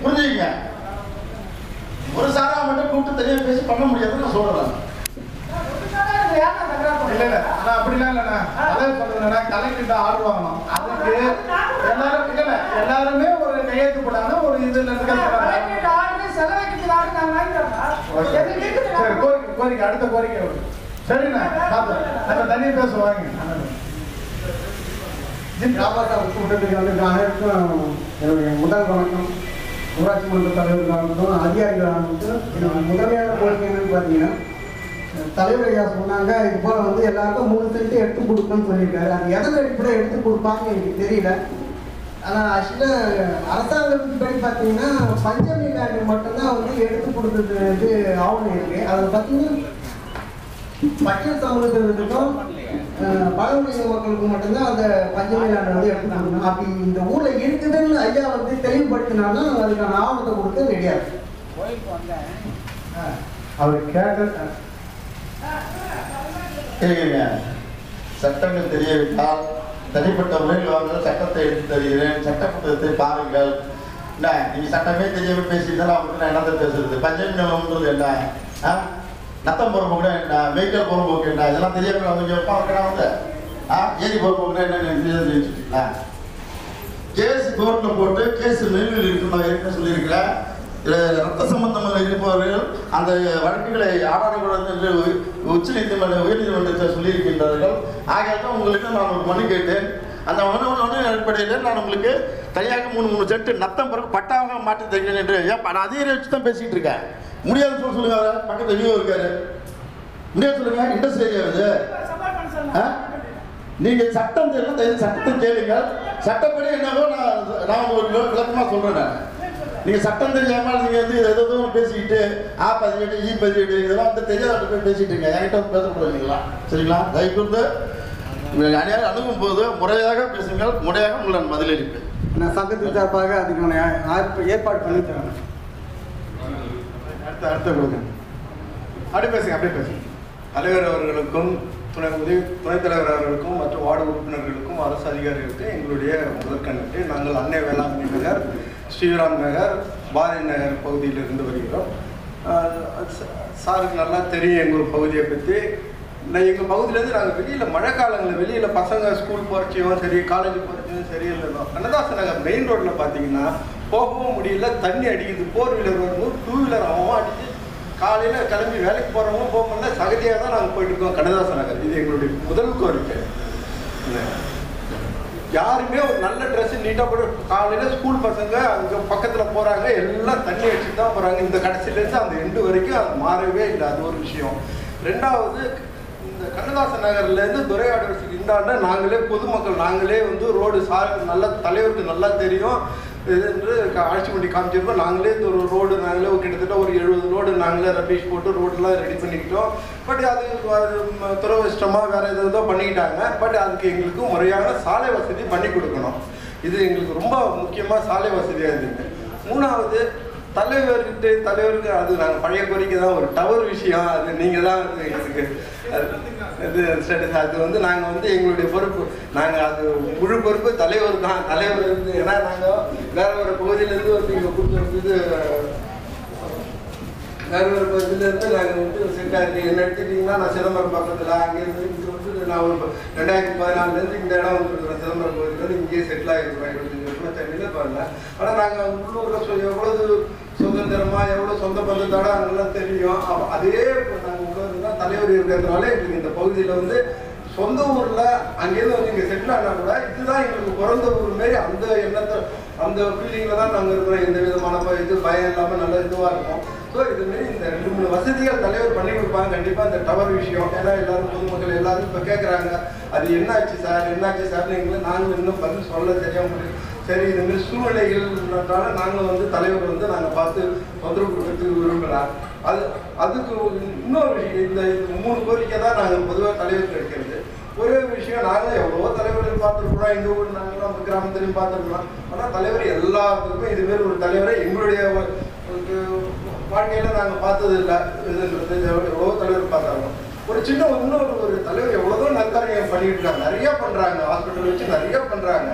புரிஞ்சுக்கங்க ஒரு சாரா மட்டும் கூப்பிட்டு தனியாக பேசி பண்ண முடியாதுன்னு நான் சொல்றேன் இல்ல இல்ல நான் அப்படிலாம் இல்லண்ணா அதான் சொல்றேன்னா கலெக்டர் ஆர்டர் வாங்கணும் அதுக்கு எல்லாரும் இல்ல இல்ல எல்லாருமே ஒரு கையெழுத்து போடாம ஒரு இதுல இருந்து சரி கோரிக்கை கோரிக்கை அடுத்த கோரிக்கை வரும். சரிண்ணா பார்த்து நம்ம தனியாக பேசுவோம் வாங்க வியாபார கூட்டத்துக்கு வந்து அனைவருக்கும் என்னுடைய முதல் வணக்கம் ஊராட்சி மன்ற தலைவர்களாகட்டும் அதிகாரிகளாகட்டும் என்னுடைய முதன்மையான கோரிக்கை என்னன்னு பார்த்தீங்கன்னா தலைவர் ஐயா சொன்னாங்க இது போல வந்து எல்லாருக்கும் மூணு சென்ட் எடுத்து கொடுக்கணும்னு சொல்லியிருக்காரு அது எதன் அடிப்படையில் எடுத்து கொடுப்பாங்கன்னு எனக்கு தெரியல ஆனால் ஆக்சுவலாக அரசாங்கத்துக்கு படி பார்த்தீங்கன்னா பஞ்சமி லேண்டு மட்டும்தான் வந்து எடுத்து கொடுத்தது இது ஆவணம் இருக்கு அதில் பார்த்தீங்கன்னா பட்டியல் சமூகத்தினருக்கும் அஹ், பழங்குடியின மக்களுக்கு மட்டும்தான் அந்த பஞ்சமி லேண்ட் வந்து எடுத்து கொடுக்கணும் அப்படி இந்த ஊர்ல இருக்குதுன்னு ஐயா வந்து தெளிவுபடுத்தினாலும் அதுக்கான ஆவணத்தை கொடுத்து ரெடியா இருக்கு அவர் கேட்ட கேளுங்க சட்டங்கள் தெரியவிட்டால் தனிப்பட்ட முறையில் வாங்க சட்டத்தை எடுத்து தருகிறேன் சட்ட புத்தகத்தை பாருங்கள் என்ன நீங்க சட்டமே தெரியாம பேசிட்டு அவங்களுக்கு நான் என்னத்தை பேசுறது பஞ்சமி நிலம்ன்றது என்ன ஆ? நத்தம் பொறுப்புக்கு என்ன வெஹிக்கல் பொறுப்புக்கு என்ன இதெல்லாம் தெரியாம அவங்க வைப்பாங்க வந்து ஆ ஏரி பொறுப்புக்கு என்ன எனக்கு தெரியாது வச்சுட்டீங்களா கேஸ் கோர்ட்ல போட்டு கேஸ் நிலுவையில் இருக்கு நான் ஏற்கனவே சொல்லியிருக்கிறேன் இதுல ரத்த சம்பந்தமாக இருப்பவர்கள் அந்த வழக்குகளை ஆடாடக்கூடாது என்று உச்ச நீதிமன்ற உயர்நீதிமன்றத்தில் சொல்லியிருக்கின்றார்கள் ஆகையால் தான் உங்களுக்கு நான் ஒரு மனு கேட்டேன் அந்த மனு மனு அடிப்படையில் நான் உங்களுக்கு தனியாக மூணு மூணு செட்டு நத்தம் பிறகு பட்டாவாக மாற்றி தருகிறேன் என்று ஏன் நான் அதிகாரி வச்சு தான் பேசிட்டு இருக்கேன் முடியாதுன்னு சொல்ல சொல்லுங்க அவரை பக்கத்தில் வியூ இருக்காரு முடியாது சொல்லுங்க இண்டஸ்ட்ரி ஏரியா இது ஆ? நீங்க சட்டம் தெரியல தயவு சட்டத்தை கேளுங்க சட்டப்படி என்னவோ நான் நான் ஒரு விள- விளக்கமா சொல்றேன் நான் நீங்க சட்டம் தெரியாம நீங்க வந்து ஏதோ பேசிக்கிட்டு ஆ பதிவேடு ஈ பதிவேடு இதெல்லாம் வந்து தெரியாத போய் பேசிட்டு இருக்கீங்க என்கிட்ட வந்து பேசக்கூடாதுங்களா சரிங்களா தயவு கூர்ந்து உங்களை அநியாயம் அணுகும் போது முறையாக பேசுங்கள் முறையாக உங்களை நான் பதிலளிப்பேன் நான் சங்கத்தின் சார்பாக அதுக்கான ஏற்ப- ஏற்பாடு பண்ணி தரேன் அடுத்த அடுத்த கொடுங்க அப்படியே பேசுங்க அப்படியே பேசுங்க தலைவர் அவர்களுக்கும் துணை உதவி துணைத் தலைவர் அவர்களுக்கும் மற்றும் வார்டு உறுப்பினர்களுக்கும் அரசு அதிகாரிகளுக்கும் எங்களுடைய முதற்கண்ணிட்டு நாங்கள் அன்னை வேளாண்மை நகர் ஸ்ரீராம் நகர் பாரதி நகர் பகுதியில் இருந்து வருகிறோம் ஆஹ் ச- சாருக்கு நல்லா தெரியும் எங்கள் பகுதியை பற்றி நான் எங்கள் பகுதியிலேருந்து நாங்கள் வெளியில் மழை காலங்களில் வெளியில் பசங்க ஸ்கூல் போகிறச்சியும் சரி காலேஜ் போகிறச்சியும் சரி இல்லைன்னா கண்ணதாசன் நகர் மெயின் ரோட்டில் பார்த்தீங்கன்னா போகவும் முடியல தண்ணி அடிக்குது ஃபோர் வீலர் வரும்போது டூ வீலர் அவன் அடிச்சு காலையில் கிளம்பி வேலைக்கு போகிறவங்க போக முடியல சகதியாக தான் நாங்கள் போயிட்டு இருக்கோம் கண்ணதாசன் நகர் இது எங்களுடைய முதல் கோரிக்கை என்ன? யாருமே ஒரு நல்ல ட்ரெஸ் நீட்டாக போட்டு காலையில் ஸ்கூல் பசங்க அங்கே பக்கத்தில் போகிறாங்க எல்லாம் தண்ணி அடிச்சுட்டு தான் போகிறாங்க இந்த கடைசியிலேருந்து அந்த எண்டு வரைக்கும் அது மாறவே இல்லை அது ஒரு விஷயம் ரெண்டாவது இந்த கண்ணதாசன் நகர்லேருந்து துரையாடரசுக்கு இந்தாண்ட நாங்களே பொதுமக்கள் நாங்களே வந்து ரோடு சார் நல்ல தலைவருக்கு நல்லா தெரியும் இது என்று க- ஆட்சி பண்ணி காமிச்சிருப்போம் நாங்களே இந்த ஒரு ரோடு நாங்களே ஒரு கிட்டத்தட்ட ஒரு எழுபது ரோடு நாங்களே ரபீஷ் போட்டு ரோடெலாம் ரெடி பண்ணிக்கிட்டோம் பட் அது அது ம- துரதிர்ஷ்டமாக வேறு எது ஏதோ பண்ணிக்கிட்டாங்க பட் அதுக்கு எங்களுக்கு முறையான சாலை வசதி பண்ணி கொடுக்கணும் இது எங்களுக்கு ரொம்ப முக்கியமாக சாலை வசதியாக இருக்குது மூணாவது தலைவர்கிட்ட தலைவருக்கு அது நாங்கள் பழைய கோரிக்கை தான் ஒரு டவர் விஷயம் அது நீங்கள் தான் வந்து எங்களுக்கு அது- இது ஸ்டேட்டஸ் அது வந்து நாங்கள் வந்து எங்களுடைய பொறுப்பு நாங்கள் அது முழு பொறுப்பு தலைவர் தான் தலைவர் வந்து ஏன்னா நாங்கள் வேற ஒரு பகுதியிலேருந்து வந்து இங்கே கொடுத்து வந்து இது வேற ஒரு பகுதியிலேருந்து நாங்கள் வந்து செட் ஆகிருக்கு என்ன எடுத்துக்கிட்டிங்கன்னா நான் சிதம்பரம் பக்கத்தில் அங்கேருந்து இங்கே வந்து நான் ஒரு ரெண்டாயிரத்தி பதினாலுலேருந்து இந்த இடம் வந்துருக்கிறேன் சிதம்பரம் பகுதியிலேருந்து இங்கேயே செட்டில் ஆகிருக்கிறோம் இருபத்தஞ்சு வருஷமாக சென்னையில் பண்ணல ஆனால் நாங்கள் உள்ளூரில் சொ எவ்வளவு சுதந்திரமாக எவ்வளோ சொந்த பந்தத்தோட அங்கெல்லாம் தெரியும் அப்ப அதே நாங்கள் உள்ளூர்னா தலைவர் இருக்கிறதுனால எங்களுக்கு இந்த பகுதியில் வந்து சொந்த ஊரில் அங்கேருந்து வந்து இங்கே செட்டில் ஆனால் கூட இதுதான் எங்களுக்கு பிறந்த ஊர் மாரி அந்த எண்ணத்தை அந்த ஃபீலிங்கில் தான் நாங்கள் இருக்கிறோம் எந்த விதமான ப- இது பயம் இல்லாமல் நல்ல இதுவாக இருக்கும் ஸோ இதுமாரி இந்த ரெண்டு மூணு வசதிகள் தலைவர் பண்ணி கொடுப்பாங்க கண்டிப்பாக இந்த டவர் விஷயம் ஏன்னா எல்லாரும் பொதுமக்கள் எல்லாரும் இப்போ கேட்குறாங்க அது என்னாச்சு சார் என்னாச்சு சார்னு எங்களை நாங்கள் இன்னும் பதில் சொல்ல தெரியாம முடியும் சரி இந்த மாதிரி சூழ்நிலைகள்னால நாங்களும் வந்து தலைவர் வந்து நாங்கள் பார்த்து தொந்தரவு கொடுக்கறதுக்கு விரும்பலாம் அது அதுக்கு ஒரு இன்னொரு விஷயம் இந்த இந்த மூணு கோரிக்கை தான் நாங்கள் பொதுவாக தலைவருக்கு எடுக்கிறது ஒரே ஒரு விஷயம் நாங்களும் எவ்வளவோ தலைவர்கள் பார்த்துருக்குறோம் இந்த ஊர் நாங்களும் அந்த கிராமத்துலையும் பார்த்துருக்குறோம் ஆனால் தலைவர் எல்லாத்துக்கும் இதுமாரி ஒரு தலைவரை எங்களுடைய வ- ஒரு வாழ்க்கையில் நாங்கள் பார்த்தது இல்லை இதுன்றது எவ்வளோ எவ்வளவோ தலைவர் பார்த்தாங்க ஒரு சின்ன இன்னொரு ஒரு தலைவர் எவ்வளவோ நற்காரியம் பண்ணிட்டு இருக்காங்க நிறைய பண்ணுறாங்க ஹாஸ்பிட்டல் வச்சு நிறைய பண்ணுறாங்க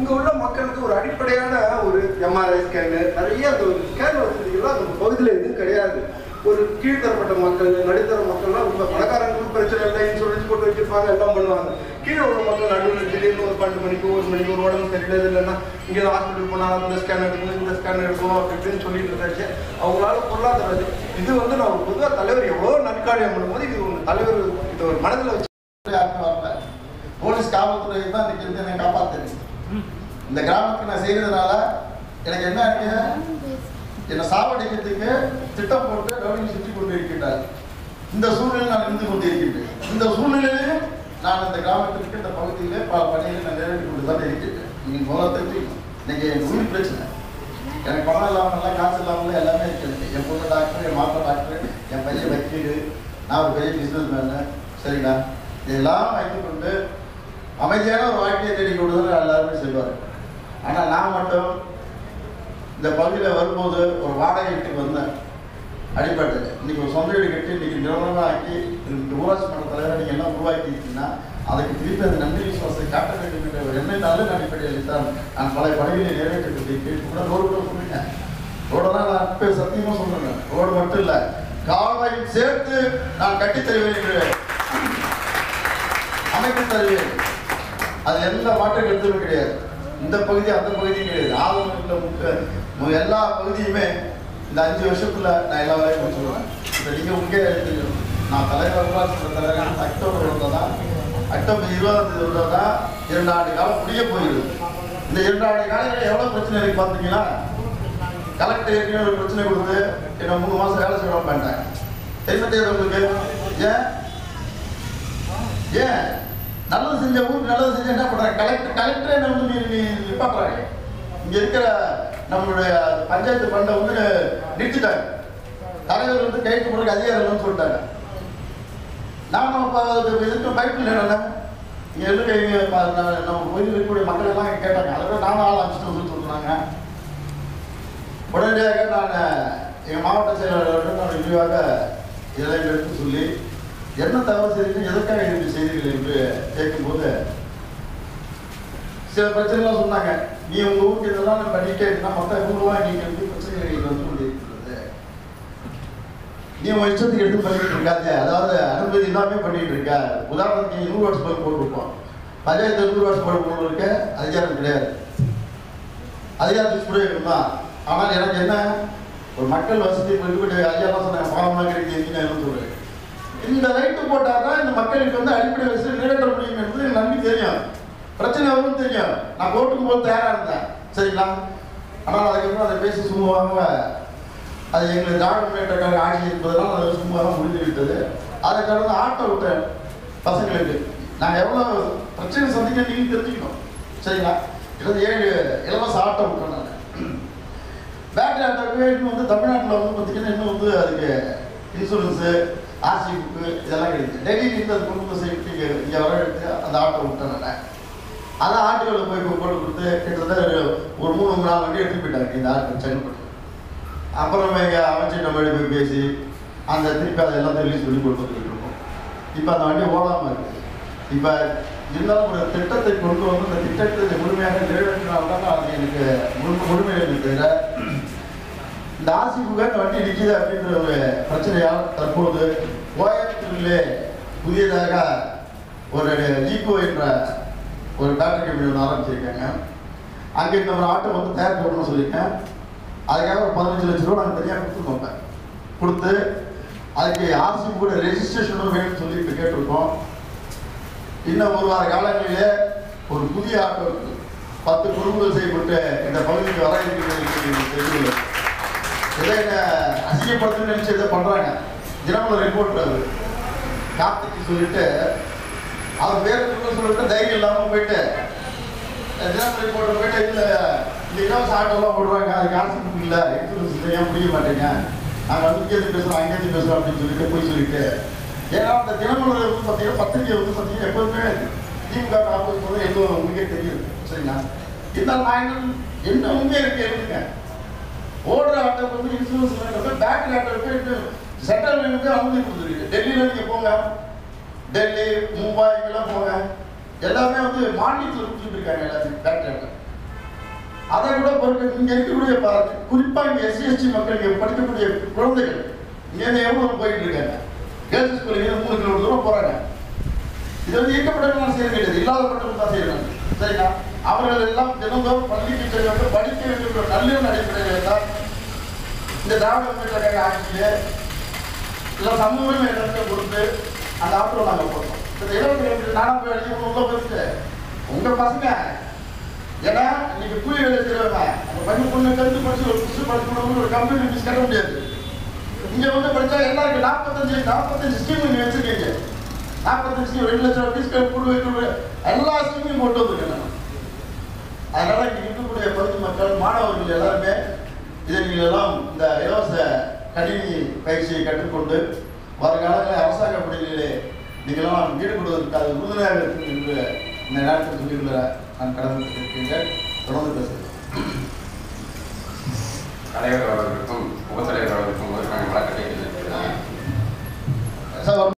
இங்கே உள்ள மக்களுக்கு ஒரு அடிப்படையான ஒரு எம்ஆர்ஐ ஸ்கேனு நிறைய அந்த ஒரு ஸ்கேன் வசதிகள்லாம் அந்த பகுதியில் எதுவும் கிடையாது ஒரு கீழ்த்தரப்பட்ட மக்கள் நடுத்தர மக்கள்லாம் ரொம்ப பணக்காரங்களுக்கு பிரச்சனை இல்லை இன்சூரன்ஸ் போட்டு வச்சிருப்பாங்க எல்லாம் பண்ணுவாங்க கீழே உள்ள மக்கள் நடுவில் திடீர்னு ஒரு பன்னெண்டு மணிக்கு ஒரு மணிக்கு ஒரு உடம்பு சரியில்லை இல்லைன்னா இங்கே ஹாஸ்பிட்டல் போனால் இந்த ஸ்கேன் எடுக்கணும் இந்த ஸ்கேன் எடுக்கணும் அப்படி இப்படின்னு சொல்லிட்டு இருந்தாச்சு அவங்களால பொருளாதார இது- இது வந்து நான் பொதுவாக தலைவர் எவ்வளோ நற்காரியம் பண்ணும்போது இது ஒரு தலைவர் இது ஒரு மனதில் வச்சு யாருமே வரல போலீஸ் காவல்துறை தான் இன்னைக்கு இருந்து என்னை காப்பாத்துது இந்த கிராமத்துக்கு நான் செய்யறதுனால எனக்கு என்ன இருக்கு என்னை சாவடிக்கிறதுக்கு திட்டம் போட்டு ரவுடி சுற்றி கொண்டு இருக்கின்றார் இந்த சூழ்நிலையில் நான் இருந்து கொண்டு இருக்கின்றேன் இந்த சூழ்நிலையிலும் நான் இந்த கிராமத்திற்கு இந்த பகுதியிலே பல பணிகளை நான் நிறைவேற்றி கொண்டு தான் இருக்கின்றேன் நீங்கள் முதல்ல தெரிஞ்சுக்கணும் இன்னைக்கு என் உயிர் பிரச்சனை எனக்கு பணம் இல்லாமல் காசு இல்லாமல் எல்லாமே இருக்குது என் பொண்ணு டாக்டர் என் மாப்பிள்ளை டாக்டர் என் பையன் வக்கீல் நான் ஒரு பெரிய பிஸ்னஸ் மேனு சரிங்களா இதெல்லாம் வைத்துக்கொண்டு அமைதியான ஒரு வாழ்க்கையை தேடி கொண்டு தான் எல்லாருமே செய்வார் ஆனால் நான் மட்டும் இந்த பகுதியில் வரும்போது ஒரு வாடகை வீட்டுக்கு வந்தேன் அடிப்படை இன்னைக்கு ஒரு சொந்த வீடு கட்டி இன்னைக்கு நிறுவனமாக ஆக்கி இந்த ஊராட்சி மன்ற தலைவரை நீங்கள் எல்லாம் உருவாக்கிட்டீங்கன்னா அதுக்கு திருப்பி அந்த நன்றி விசுவாசத்தை காட்ட வேண்டும் என்ற ஒரு எண்ணெய் நல்ல அடிப்படையில் தான் நான் பல பணிகளை நிறைவேற்றி கொண்டிருக்கேன் கூட ரோடு கூட சொன்னீங்க ரோடெல்லாம் நான் இப்போ சத்தியமாக சொல்றேன் ரோடு மட்டும் இல்லை கால்வாயும் சேர்த்து நான் கட்டித் தருவேன் என்று அமைத்து தருவேன் அது எந்த மாற்றம் கருத்தும் கிடையாது இந்த பகுதி அந்த பகுதியும் கிடையாது ஆளுநர்கள் முக்க மு- எல்லா பகுதியுமே இந்த அஞ்சு வருஷத்துல நான் எல்லா வேலையும் முடிச்சுடுவேன் இப்போ நீங்க உங்கே தெரியும் நான் தலைவர் ஊராட்சி மன்ற தலைவர் அக்டோபர் வந்ததா அக்டோபர் இருபதாம் தேதி வந்ததா இரண்டு ஆண்டு காலம் முடிய போயிடுது இந்த இரண்டு ஆண்டு காலம் எவ்வளவு பிரச்சனை இருக்கு பார்த்தீங்களா கலெக்டர் ஏற்கனவே ஒரு பிரச்சனை கொடுத்து என்ன மூணு மாசம் வேலை செய்ய பண்ணிட்டாங்க என்ன தெரியுது உங்களுக்கு ஏன் ஏன் நல்லது செஞ்ச ஊருக்கு நல்லது செஞ்ச என்ன பண்றாங்க கலெக்டர் கலெக்டரே என்ன வந்து நீ- நீ நிப்பாட்டுறாங்க இங்க இருக்கிற நம்மளுடைய பஞ்சாயத்து ஃபண்டை வந்து நிறுத்திட்டாங்க தலைவர் வந்து கைட்டு போடுறதுக்கு அதிகாரம் இல்லைன்னு சொல்லிட்டாங்க நாம இப்போ அதுக்கு எதுக்கு பைப்பில் என்னென்ன இங்கே இருக்க இங்கே நம்ம கோயில் இருக்கக்கூடிய மக்கள் எல்லாம் இங்க கேட்டாங்க அதில் நானும் ஆள் அனுப்பிச்சிட்டு சொல்றாங்க உடனடியாக நான் எங்கள் மாவட்ட செயலாளர்கிட்ட நான் விரிவாக இதெல்லாம் எடுத்து சொல்லி என்ன தவறு செய்தீங்க எதற்காக இப்படி செய்தீர்கள் என்று கேட்கும்போது சில பிரச்சனைலாம் சொன்னாங்க நீ உங்க ஊருக்கு இதெல்லாம் பண்ணிட்டே இருந்தா மற்ற ஊர்லாம் நீங்க வந்து பிரச்சனைகள் வந்து கொண்டிருக்கிறது நீ உன் இஷ்டத்துக்கு எடுத்து பண்ணிட்டு இருக்காத அதாவது அனுமதி இல்லாம பண்ணிட்டு இருக்க உதாரணத்துக்கு நீ நூறு வருஷம் பல்ப் போட்டிருப்போம் பஞ்சாயத்து நூறு வருஷம் பல்ப் போட்டிருக்க அதிகாரம் கிடையாது அதிகாரத்துக்கு கூட இருந்தான் ஆனால் எனக்கு என்ன ஒரு மக்கள் வசதி போயிட்டு ஐயா சொன்னேன் பாவமாக கிடைக்கு எங்கன்னு சொல்றேன் இந்த லைட்டு போட்டால் தான் இந்த மக்களுக்கு வந்து அடிப்படை வசதி நிறைவேற்ற முடியும் என்பது எனக்கு நம்பி தெரியும் பிரச்சனை வரும் தெரியும் நான் கோர்ட்டுக்கு போக தயாராக இருந்தேன் சரிங்களா ஆனால் அதுக்கப்புறம் அதை பேசி சுமூகமாக அது எங்களுக்கு திராவிட முன்னேற்ற கழக ஆட்சி என்பதனால் அது சுமூகமாக முடிந்து விட்டது அதை கடந்து ஆட்டோ விட்டேன் பசங்களுக்கு நாங்கள் எவ்வளோ பிரச்சனை சந்திக்க நீங்கள் தெரிஞ்சுக்கணும் சரிங்களா இருபது ஏழு இலவச ஆட்டோ விட்டோம் நான் பேட்டரி ஆட்டோக்கு இன்னும் வந்து தமிழ்நாட்டில் வந்து பார்த்தீங்கன்னா இன்னும் வந்து அதுக்கு இன்சூரன்ஸு ஆர்சி புக்கு இதெல்லாம் கிடைக்குது டெல்லியிலேருந்து அது கொண்டு வந்து சேர்த்து இங்கே இங்கே வர எடுத்து அந்த ஆட்டோ விட்டேன் நான் அதான் ஆட்டோவில் போய் போய் போட்டு கொடுத்து கிட்டத்தட்ட ஒரு- ஒரு மூணு மூணு நாலு வண்டி எடுத்துட்டு போயிட்டாங்க இந்த ஆட்டோ செங்கல்பட்டு அப்புறம் எங்கள் அமைச்சர் நம்ம போய் பேசி அந்த திருப்பி அதை எல்லாத்தையும் ரிலீஸ் பண்ணி கொடுத்துட்டு இருக்கோம் இப்போ அந்த வண்டி ஓடாமல் இருக்குது இப்போ இருந்தாலும் ஒரு திட்டத்தை கொண்டு வந்து அந்த திட்டத்தை முழுமையாக நிறைவேற்றினால்தான் அது எனக்கு முழு முழுமை எனக்கு தவிர இந்த ஆசிபுக இந்த வண்டி நிற்கிது அப்படின்ற ஒரு பிரச்சனையால் தற்போது கோயம்புத்தூரிலே புதியதாக ஒரு ஈகோ என்ற ஒரு பேட்டரி கம்பெனி ஒன்று ஆரம்பிச்சிருக்காங்க அங்கே இந்த ஒரு ஆட்டோ வந்து தயார் பண்ணணும்னு சொல்லியிருக்கேன் அதுக்காக ஒரு பதினஞ்சு லட்ச ரூபா நாங்கள் தனியாக கொடுத்துருக்கோம் இப்ப. கொடுத்து அதுக்கு ஆர்சி கூட ரெஜிஸ்ட்ரேஷனும் வேணும்னு சொல்லிட்டு கேட்டிருக்கோம் இன்னும் ஒரு வார காலங்களிலே ஒரு புதிய ஆட்டோ பத்து குழுக்கள் செய்யப்பட்டு இந்த பகுதிக்கு வர இருக்கிறது என்று எனக்கு தெரியவில்லை. இதை என்ன அசிங்கப்படுத்தணும்னு நினைச்சு இதை பண்றாங்க தினமலர் ரிப்போர்ட் அது கார்த்திக்கு சொல்லிட்டு அவர் பேர் சொல்ல சொல்லிட்டு தைரியம் இல்லாம போயிட்டு தினமலர் ரிப்போர்ட் போயிட்டு இல்ல இந்த இலவச ஆட்டோலாம் போடுறாங்க அதுக்கு காசு இல்ல இன்சூரன்ஸ் ஏன் முடிய மாட்டேங்க நாங்கள் வந்து இங்கேருந்து பேசுறோம் அங்கேருந்து பேசுறோம் அப்படின்னு சொல்லிட்டு போய் சொல்லிட்டு ஏன்னா அந்த தினமலர் வந்து பார்த்தீங்கன்னா பத்திரிகை வந்து பார்த்தீங்கன்னா எப்போதுமே திமுக ஆப்போசிட் போது எதுவும் உங்களுக்கே தெரியுது சரிங்களா இருந்தாலும் நான் என்ன என்ன உண்மை இருக்கு எழுதுங்க ஓடுற ஆட்டோக்கு வந்து இன்சூரன்ஸ் வேணும் பேட்டரி ஆட்டோக்கு சென்ட்ரல் அனுமதி கொடுத்துருக்கு டெல்லியில் நீங்கள் போங்க டெல்லி மும்பை இங்கெல்லாம் போங்க எல்லாமே வந்து மாநிலத்தில் கொடுத்துட்டு இருக்காங்க எல்லாத்தையும் பேட்டரி ஆட்டோ அதை கூட பொறுக்க இங்க இருக்கக்கூடிய பா- குறிப்பா இங்க எஸ்சி எஸ்டி மக்கள் இங்க படிக்கக்கூடிய குழந்தைகள் இங்க இருந்து எவ்வளவு தூரம் போயிட்டு இருக்காங்க கேர்ள்ஸ் ஸ்கூலுக்கு மூணு கிலோமீட்டர் தூரம் போறாங்க இது வந்து ஈர்க்கப்பட்டவங்க செய்ய கிடையாது இல்லாதப்பட்டவங்க தான் செய்யறாங்க சரிங்களா அவர்கள் எல்லாம் தினந்தோறும் பள்ளிக்கு செல்ல வேண்டும் படிக்க வேண்டும் என்ற நல்ல அடிப்படையில் தான் இந்த திராவிட முன்னேற்ற கழக ஆட்சியிலே இல்லை சமூக இடத்தை கொடுத்து அந்த ஆட்டோ நாங்கள் போட்டோம் இந்த இருபத்தி ரெண்டு நானா போய் அடிச்சு உள்ள போயிட்டு உங்க பசங்க ஏன்னா இன்னைக்கு கூலி வேலை செய்யறவங்க அந்த பள்ளி பொண்ணு கருத்து படிச்சு ஒரு புதுசு படிச்சு கொடுக்கணும் ஒரு கம்பெனி ஃபீஸ் கட்ட முடியாது இங்க வந்து படிச்சா எல்லாருக்கும் நாற்பத்தஞ்சு நாற்பத்தஞ்சு ஸ்கீம் நீங்க வச்சிருக்கீங்க நாற்பத்தஞ்சு ஸ்கீம் ரெண்டு லட்சம் ரூபாய் ஃபீஸ் கட்டு கொடு எல்லா ஸ்கீமையும் போட்டு வந்துருக்கேன் நான் அதனால இங்க இருக்கக்கூடிய பகுதி மக்கள் மாணவர்கள் எல்லாருமே இதை நீங்கள் எல்லாம் இந்த இலவச கணினி பயிற்சியை கற்றுக்கொண்டு வருங்காலங்களில் அரசாங்க பணிகளிலே நீங்களாம் ஈடுபடுவதற்காக உறுதுணையாக இருக்கும் என்று இந்த நேரத்தில் சொல்லியுள்ள நான் கடந்து இருக்கின்றேன் தொடர்ந்து பேசுகிறேன் தலைவர் அவர்களுக்கும் உபத்தலைவர் அவர்களுக்கும் ஒரு வழக்கத்தை தெரிவித்துள்ளேன் சார்